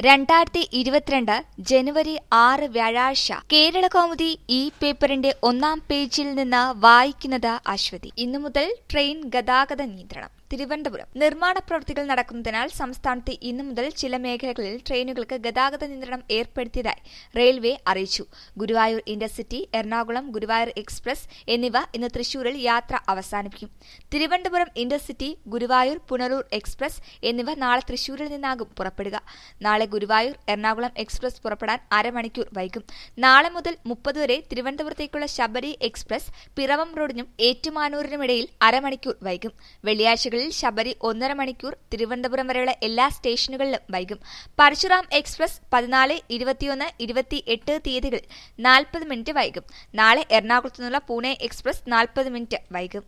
രണ്ടായിരത്തി ഇരുപത്തിരണ്ട് ജനുവരി ആറ് വ്യാഴാഴ്ച കേരള കൗമുദി ഈ പേപ്പറിന്റെ ഒന്നാം പേജിൽ നിന്ന് വായിക്കുന്നത് അശ്വതി ഇന്നു മുതൽ ട്രെയിൻ ഗതാഗത നിയന്ത്രണം തിരുവനന്തപുരം നിർമ്മാണ പ്രവൃത്തികൾ നടക്കുന്നതിനാൽ സംസ്ഥാനത്തെ ഇന്നു മുതൽ ചില മേഖലകളിൽ ട്രെയിനുകൾക്ക് ഗതാഗത നിയന്ത്രണം ഏർപ്പെടുത്തിയതായി റെയിൽവേ അറിയിച്ചു ഗുരുവായൂർ ഇന്റർസിറ്റി എറണാകുളം ഗുരുവായൂർ എക്സ്പ്രസ് എന്നിവ ഇന്ന് തൃശൂരിൽ യാത്ര അവസാനിപ്പിക്കും തിരുവനന്തപുരം ഇന്റർസിറ്റി ഗുരുവായൂർ പുനലൂർ എക്സ്പ്രസ് എന്നിവ നാളെ തൃശൂരിൽ നിന്നാകും പുറപ്പെടുക നാളെ ഗുരുവായൂർ എറണാകുളം എക്സ്പ്രസ് പുറപ്പെടാൻ അരമണിക്കൂർ വൈകും നാളെ മുതൽ മുപ്പത് വരെ തിരുവനന്തപുരത്തേക്കുള്ള ശബരി എക്സ്പ്രസ് പിറവം റോഡിനും ഏറ്റുമാനൂരിനുമിടയിൽ അരമണിക്കൂർ വൈകും വെള്ളിയാഴ്ചകളിൽ ശബരി ഒന്നര മണിക്കൂർ തിരുവനന്തപുരം വരെയുള്ള എല്ലാ സ്റ്റേഷനുകളിലും വൈകും പരശുറാം എക്സ്പ്രസ് പതിനാല് ഇരുപത്തിയൊന്ന് ഇരുപത്തിയെട്ട് തീയതികളിൽ നാൽപ്പത് മിനിറ്റ് വൈകും നാളെ എറണാകുളത്തു നിന്നുള്ള പൂനെ എക്സ്പ്രസ് നാൽപ്പത് മിനിറ്റ് വൈകും